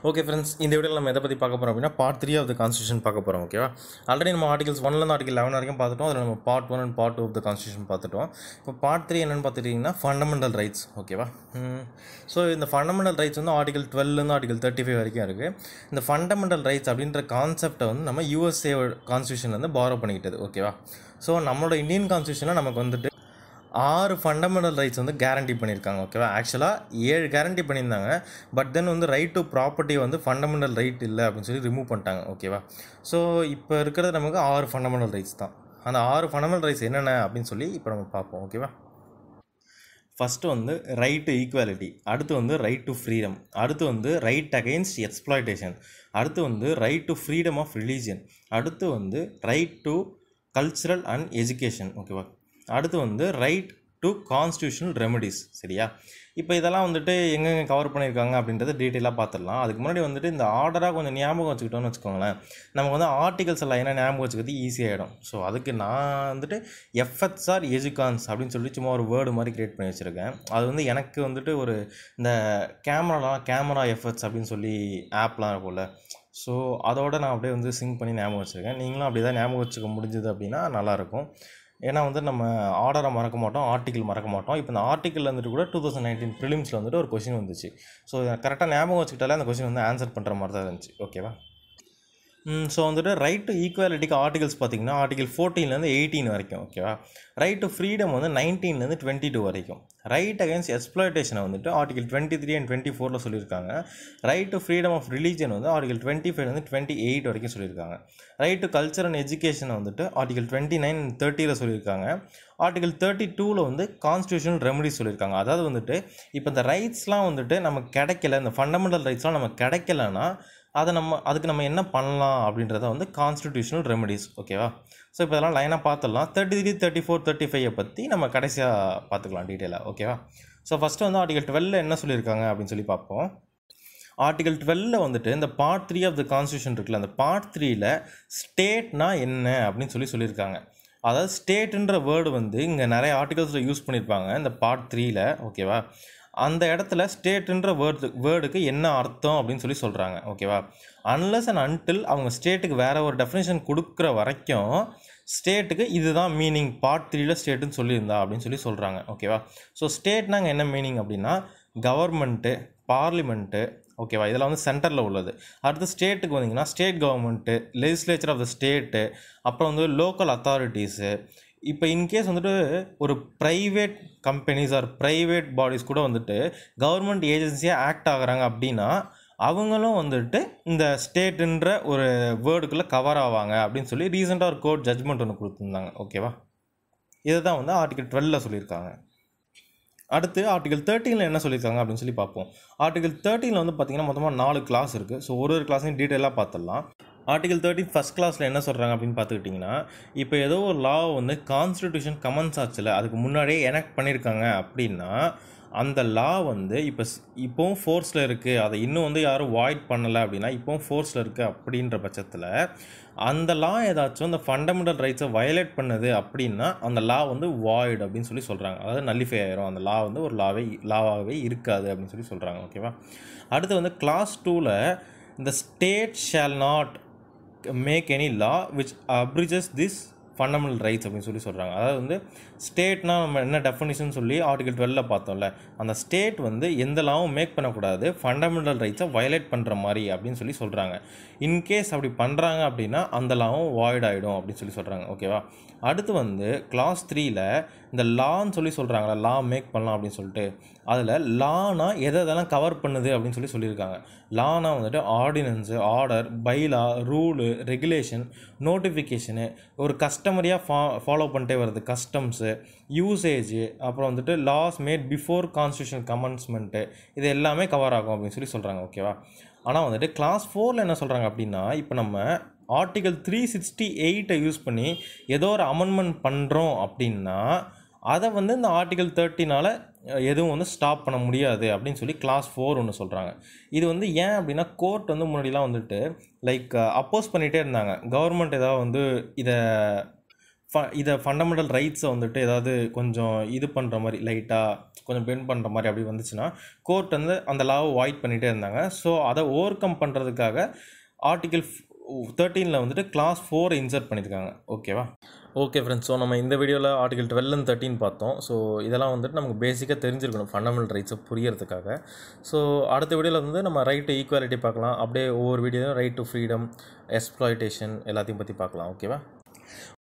okay friends இந்த வீடியோவில் நம்ம எதை பற்றி பார்க்க போகிறோம் அப்படின்னா part three of the constitution பார்க்க போகிறோம் ஓகேவா ஆல்ரெடி நம்ம ஆர்டிகல்ஸ் ஒன்லேருந்து ஆர்டிகல் லெவன் வரைக்கும் பார்த்துட்டோம் அதில் நம்ம part one and part two of the constitution பார்த்துட்டோம் இப்போ பார்ட் த்ரீ என்னென்னு பார்த்துட்டிங்கன்னா ஃபண்டமெண்டல் ரைட்ஸ் ஓகேவா ஸோ இந்த ஃபண்டமெண்டல் ரைட்ஸ் வந்து ஆர்டிகல் டுவெல்லேருந்து ஆர்டிகல் தேர்ட்டி ஃபைவ் வரைக்கும் இருக்குது இந்த ஃபண்டமெண்டல் ரைட்ஸ் அப்படின்ற கான்செப்டை வந்து நம்ம யூஎஸ்ஏ கான்ஸ்டியூஷன்லேருந்து பாரோ பண்ணிக்கிட்டது ஓகேவா ஸோ நம்மளோட இந்தியன் கான்ஸ்டியூஷனில் நமக்கு வந்துட்டு ஆறு ஃபண்டமெண்டல் ரைட்ஸ் வந்து கேரண்டி பண்ணியிருக்காங்க ஓகேவா ஆக்சுவலாக ஏழு கேரண்டி பண்ணியிருந்தாங்க பட் தென் வந்து ரைட் டு ப்ராப்பர்ட்டி வந்து ஃபண்டமெண்டல் ரைட் இல்லை அப்படின்னு சொல்லி ரிமூவ் பண்ணிட்டாங்க ஓகேவா ஸோ இப்போ இருக்கிறது நமக்கு ஆறு ஃபண்டமெண்டல் ரைட்ஸ் தான் அந்த ஆறு ஃபண்டமெண்டல் ரைட்ஸ் என்னென்ன அப்படின்னு சொல்லி இப்போ நம்ம பார்ப்போம் ஓகேவா ஃபஸ்ட்டு வந்து ரைட் டு ஈக்குவாலிட்டி அடுத்து வந்து ரைட் டு ஃப்ரீடம் அடுத்து வந்து ரைட் அகெயின்ஸ்ட் எக்ஸ்ப்ளாய்டேஷன் அடுத்து வந்து right to freedom of religion அடுத்து வந்து right to cultural and education ஓகேவா அடுத்து வந்து ரைட் டு கான்ஸ்டியூஷனல் ரெமடிஸ் சரியா இப்போ இதெல்லாம் வந்துட்டு எங்கெங்கே கவர் பண்ணியிருக்காங்க அப்படின்றத டீட்டெயிலாக பார்த்துடலாம் அதுக்கு முன்னாடி வந்துட்டு இந்த ஆர்டராக கொஞ்சம் ஞாபகம் வச்சுக்கிட்டோம்னு வச்சுக்கோங்களேன் நமக்கு வந்து ஆர்டிகல்ஸ் எல்லாம் என்ன ஞாபகம் வச்சுக்கிறது ஈஸியாகிடும் ஸோ அதுக்கு நான் வந்துட்டு எஃப்எச்ஆர் எஜுகான்ஸ் அப்படின்னு சொல்லி சும்மா ஒரு வேர்டு மாதிரி க்ரியேட் பண்ணி வச்சுருக்கேன் அது வந்து எனக்கு வந்துட்டு ஒரு இந்த கேமராலாம் கேமரா எஃப்எட்ஸ் அப்படின்னு சொல்லி ஆப்லாம் இருக்கும்ல ஸோ அதோட நான் அப்படியே வந்து சிங்க் பண்ணி ஞாபகம் வச்சுருக்கேன் நீங்களும் அப்படி தான் ஞாபகம் வச்சுக்க முடிஞ்சது அப்படின்னா நல்லாயிருக்கும் ஏன்னா வந்து நம்ம ஆர்டரை மறக்க மாட்டோம் ஆர்டிக்கல் மறக்க மாட்டோம் இப்போ இந்த ஆர்டிக்கல் வந்துட்டு கூட டூ தௌசண்ட் நைன்டீன் ப்ரிலிம்ஸில் வந்துட்டு ஒரு கொஷின் வந்துச்சு ஸோ கரெக்டாக ஞாபகம் வச்சுக்கிட்டாலே அந்த கொஷின் வந்து ஆன்சர் பண்ணுற மாதிரி தான் இருந்துச்சு ஓகேவா ஸோ வந்துட்டு ரைட் டு ஈக்குவாலிட்டிக்கு ஆர்டிகல்ஸ் பார்த்தீங்கன்னா ஆர்டிகல் ஃபோர்டீன்லேருந்து எயிட்டீன் வரைக்கும் ஓகேவா ரைட் டு ஃப்ரீடம் வந்து நைன்டீன்லேருந்து டுவெண்ட்டி டூ வரைக்கும் ரைட் அகேன்ஸ்ட் எக்ஸ்ப்ளாய்டேஷனை வந்துட்டு article twenty three and twenty ஃபோரில் சொல்லியிருக்காங்க right to freedom of religion வந்து ஆர்டிகல் டுவெண்ட்டி ஃபைவ்லேருந்து டுவெண்ட்டி எயிட் வரைக்கும் சொல்லியிருக்காங்க ரைட் டு கல்ச்சர் அண்ட் எஜுகேஷனை வந்துட்டு ஆர்டிகல் டுவெண்ட்டி நைன் தேர்ட்டியில் சொல்லியிருக்காங்க ஆர்டிகல் தேர்ட்டி டூவில் வந்து கான்ஸ்டியூஷனல் ரெமடிஸ் சொல்லியிருக்காங்க அதாவது வந்துட்டு இப்போ இந்த ரைட்ஸ்லாம் வந்துட்டு நமக்கு கிடைக்கல இந்த ஃபண்டமெண்டல் ரைட்ஸ்லாம் நமக்கு கிடைக்கலன்னா அதை நம்ம அதுக்கு நம்ம என்ன பண்ணலாம் அப்படின்றத வந்து கான்ஸ்டியூஷனல் ரெமடிஸ் ஓகேவா ஸோ இப்போ இதெல்லாம் லைனாக பார்த்துடலாம் thirty three thirty four thirty ஃபைவை பற்றி நம்ம கடைசியாக பார்த்துக்கலாம் டீட்டெயிலாக ஓகேவா ஸோ ஃபஸ்ட்டு வந்து ஆர்டிகல் டுவெல்ல என்ன சொல்லியிருக்காங்க அப்படின்னு சொல்லி பார்ப்போம் ஆர்டிகல் டுவெல்ல வந்துட்டு இந்த part three of the constitution இருக்குல்ல அந்த பார்ட் த்ரீல ஸ்டேட்னா என்ன அப்படின்னு சொல்லி சொல்லியிருக்காங்க அதாவது ஸ்டேட்டுன்ற வேர்டு வந்து இங்கே நிறைய ஆர்டிகல்ஸில் யூஸ் பண்ணியிருப்பாங்க இந்த பார்ட் த்ரீல ஓகேவா அந்த இடத்துல ஸ்டேட்டுன்ற வேர்டு வேர்டுக்கு என்ன அர்த்தம் அப்படின்னு சொல்லி சொல்கிறாங்க ஓகேவா அன்லஸ் அண்ட் அன்டில் அவங்க ஸ்டேட்டுக்கு வேற ஒரு டெஃபினேஷன் கொடுக்குற வரைக்கும் ஸ்டேட்டுக்கு இதுதான் மீனிங் பார்ட் த்ரீல ஸ்டேட்டுன்னு சொல்லியிருந்தா அப்படின்னு சொல்லி சொல்கிறாங்க ஓகேவா ஸோ ஸ்டேட்னாங்க என்ன மீனிங் அப்படின்னா கவர்மெண்ட்டு பார்லிமெண்ட்டு ஓகேவா இதெல்லாம் வந்து சென்டரில் உள்ளது அடுத்து ஸ்டேட்டுக்கு வந்தீங்கன்னா state government legislature of the state அப்புறம் வந்து லோக்கல் அத்தாரிட்டிஸு இப்போ இன்கேஸ் வந்துட்டு ஒரு private companies or private bodies கூட வந்துட்டு கவர்மெண்ட் ஏஜென்சியாக ஆக்ட் ஆகுறாங்க அப்படின்னா அவங்களும் வந்துட்டு இந்த ஸ்டேட்டுன்ற ஒரு வேர்டுக்குள்ளே கவர் ஆவாங்க அப்படின்னு சொல்லி ரீசெண்டாக ஒரு கோர்ட் ஜட்ஜ்மெண்ட் ஒன்று கொடுத்துருந்தாங்க ஓகேவா இதை தான் வந்து ஆர்டிகல் டுவெல்ல சொல்லியிருக்காங்க அடுத்து ஆர்டிகல் தேர்ட்டீனில் என்ன சொல்லியிருக்காங்க அப்படின்னு சொல்லி பார்ப்போம் ஆர்டிகல் தேர்ட்டீனில் வந்து பார்த்தீங்கன்னா மொத்தமாக நாலு கிளாஸ் இருக்குது ஸோ ஒரு ஒரு கிளாஸையும் டீட்டெயிலாக பார்த்துடலாம் ஆர்டிகல் தேர்ட்டின் ஃபஸ்ட் கிளாஸில் என்ன சொல்கிறாங்க அப்படின்னு பார்த்துக்கிட்டிங்கன்னா இப்போ ஏதோ ஒரு லா வந்து கான்ஸ்டியூஷன் கமன்ஸ் ஆச்சுல அதுக்கு முன்னாடியே எனக்ட் பண்ணியிருக்காங்க அப்படின்னா அந்த லா வந்து இப்போ இப்போவும் ஃபோர்ஸில் இருக்குது அதை இன்னும் வந்து யாரும் வாய்ட் பண்ணலை அப்படின்னா இப்போவும் ஃபோர்ஸில் இருக்குது அப்படின்ற பட்சத்தில் அந்த லா ஏதாச்சும் அந்த ஃபண்டமெண்டல் ரைட்ஸை வயலேட் பண்ணுது அப்படின்னா அந்த லா வந்து வாய்டு அப்படின்னு சொல்லி சொல்கிறாங்க அதாவது நல்லிஃபை ஆயிரும் அந்த லா வந்து ஒரு லாவே லாவாகவே இருக்காது அப்படின்னு சொல்லி சொல்கிறாங்க ஓகேவா அடுத்து வந்து கிளாஸ் டூவில் இந்த state shall not make any law which abridges this fundamental rights அப்படின்னு சொல்லி சொல்கிறாங்க அதாவது வந்து ஸ்டேட்னா நம்ம என்ன டெஃபினிஷன் சொல்லி ஆர்டிகல் டுவெல்ல பார்த்தோம்ல அந்த ஸ்டேட் வந்து எந்த லாவும் மேக் பண்ணக்கூடாது ஃபண்டமெண்டல் ரைட்ஸை வயலேட் பண்ணுற மாதிரி அப்படின்னு சொல்லி சொல்கிறாங்க இன்கேஸ் அப்படி பண்ணுறாங்க அப்படின்னா அந்த லாவும் வாய்ட் ஆகிடும் அப்படின்னு சொல்லி சொல்கிறாங்க ஓகேவா அடுத்து வந்து கிளாஸ் த்ரீயில் இந்த லான்னு சொல்லி சொல்கிறாங்களா லா மேக் பண்ணலாம் அப்படின்னு சொல்லிட்டு அதில் லானா எதை எதெல்லாம் கவர் பண்ணுது அப்படின்னு சொல்லி சொல்லியிருக்காங்க லானா வந்துட்டு ordinance order bylaw rule regulation notification ஒரு கஸ்டமரியாக ஃபா ஃபாலோ பண்ணிட்டே வருது கஸ்டம்ஸு யூசேஜ் அப்புறம் வந்துட்டு laws made before constitution commencement இது எல்லாமே கவர் ஆகும் அப்படின்னு சொல்லி சொல்கிறாங்க ஓகேவா ஆனால் வந்துட்டு கிளாஸ் ஃபோரில் என்ன சொல்கிறாங்க அப்படின்னா இப்போ நம்ம ஆர்டிகல் த்ரீ சிக்ஸ்டி எயிட்டை யூஸ் பண்ணி ஏதோ ஒரு அமெண்ட்மெண்ட் பண்ணுறோம் அப்படின்னா அதை வந்து இந்த ஆர்டிகல் தேர்ட்டினால் எதுவும் வந்து ஸ்டாப் பண்ண முடியாது அப்படின்னு சொல்லி கிளாஸ் ஃபோர் ஒன்று சொல்கிறாங்க இது வந்து ஏன் அப்படின்னா கோர்ட் வந்து முன்னாடிலாம் வந்துட்டு லைக் அப்போஸ் பண்ணிகிட்டே இருந்தாங்க கவர்மெண்ட் ஏதாவது வந்து இதை ஃப இதை ஃபண்டமெண்டல் ரைட்ஸை வந்துட்டு ஏதாவது கொஞ்சம் இது பண்ணுற மாதிரி லைட்டாக கொஞ்சம் பெண்ட் பண்ணுற மாதிரி அப்படி வந்துச்சுன்னா கோர்ட் வந்து அந்த லாவை வாய்ட் பண்ணிகிட்டே இருந்தாங்க ஸோ அதை ஓவர் கம் பண்ணுறதுக்காக ஆர்டிகல் தேர்ட்டீனில் வந்துட்டு கிளாஸ் ஃபோர் இன்சர்ட் பண்ணியிருக்காங்க ஓகேவா ஓகே ஃப்ரெண்ட்ஸ் ஸோ நம்ம இந்த வீடியோவில் ஆர்டிகல் டுவெல் அண்ட் தேர்ட்டின் பார்த்தோம் ஸோ இதெல்லாம் வந்துட்டு நமக்கு பேசிக்காக தெரிஞ்சிருக்கணும் ஃபண்டமெண்டல் ரைட்ஸை புரியறதுக்காக ஸோ அடுத்த வீடியோவில் வந்து நம்ம ரைட் டு ஈக்குவாலிட்டி பார்க்கலாம் அப்படியே ஒவ்வொரு வீடியோவும் ரைட் டு ஃப்ரீடம் எக்ஸ்ப்ளாய்டேஷன் எல்லாத்தையும் பற்றி பார்க்கலாம் ஓகேவா